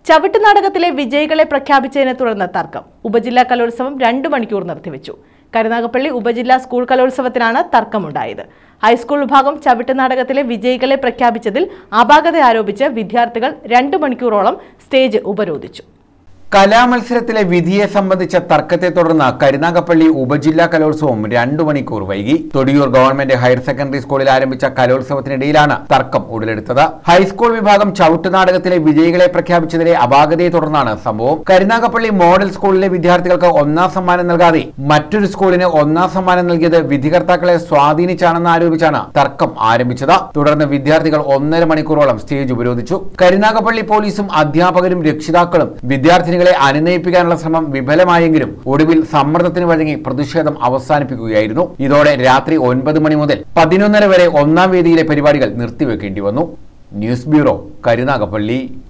ചവിട്ടുനാടകത്തിലെ വിജയികളെ പ്രഖ്യാപിച്ചതിനെ തുടർന്ന് തർക്കം ഉപജില്ലാ കലോത്സവം രണ്ടു മണിക്കൂർ നിർത്തിവെച്ചു കരുനാഗപ്പള്ളി ഉപജില്ലാ സ്കൂൾ കലോത്സവത്തിനാണ് തർക്കമുണ്ടായത് ഹൈസ്കൂൾ വിഭാഗം ചവിട്ടുനാടകത്തിലെ വിജയികളെ പ്രഖ്യാപിച്ചതിൽ അപാകത ആരോപിച്ച് വിദ്യാർത്ഥികൾ രണ്ടു മണിക്കൂറോളം സ്റ്റേജ് ഉപരോധിച്ചു കലാമത്സരത്തിലെ വിധിയെ സംബന്ധിച്ച തർക്കത്തെ തുടർന്ന് കരുനാഗപ്പള്ളി ഉപജില്ലാ കലോത്സവം രണ്ടു മണിക്കൂർ വൈകി തൊടിയൂർ ഗവൺമെന്റ് ഹയർ സെക്കൻഡറി സ്കൂളിൽ ആരംഭിച്ച കലോത്സവത്തിനിടയിലാണ് തർക്കം ഉടലെടുത്തത് ഹൈസ്കൂൾ വിഭാഗം ചവിട്ടുനാടകത്തിലെ വിജയികളെ പ്രഖ്യാപിച്ചതിലെ അപാകതയെ തുടർന്നാണ് സംഭവം കരുനാഗപ്പള്ളി മോഡൽ സ്കൂളിലെ വിദ്യാർത്ഥികൾക്ക് ഒന്നാം സമ്മാനം നൽകാതെ മറ്റൊരു സ്കൂളിന് ഒന്നാം സമ്മാനം നൽകിയത് വിധികർത്താക്കളെ സ്വാധീനിച്ചാണെന്ന് ആരോപിച്ചാണ് തർക്കം ആരംഭിച്ചത് തുടർന്ന് വിദ്യാർത്ഥികൾ ഒന്നര മണിക്കൂറോളം സ്റ്റേജ് ഉപരോധിച്ചു കരുനാഗപ്പള്ളി പോലീസും അധ്യാപകരും രക്ഷിതാക്കളും വിദ്യാർത്ഥിനികളെ അനുനയിപ്പിക്കാനുള്ള ശ്രമം വിഫലമായെങ്കിലും ഒടുവിൽ സമ്മർദ്ദത്തിന് വഴങ്ങി പ്രതിഷേധം അവസാനിപ്പിക്കുകയായിരുന്നു ഇതോടെ രാത്രി ഒൻപത് മണി മുതൽ പതിനൊന്നര വരെ ഒന്നാം വേദിയിലെ പരിപാടികൾ നിർത്തിവെക്കേണ്ടി വന്നു ന്യൂസ് ബ്യൂറോ കരുനാഗപ്പള്ളി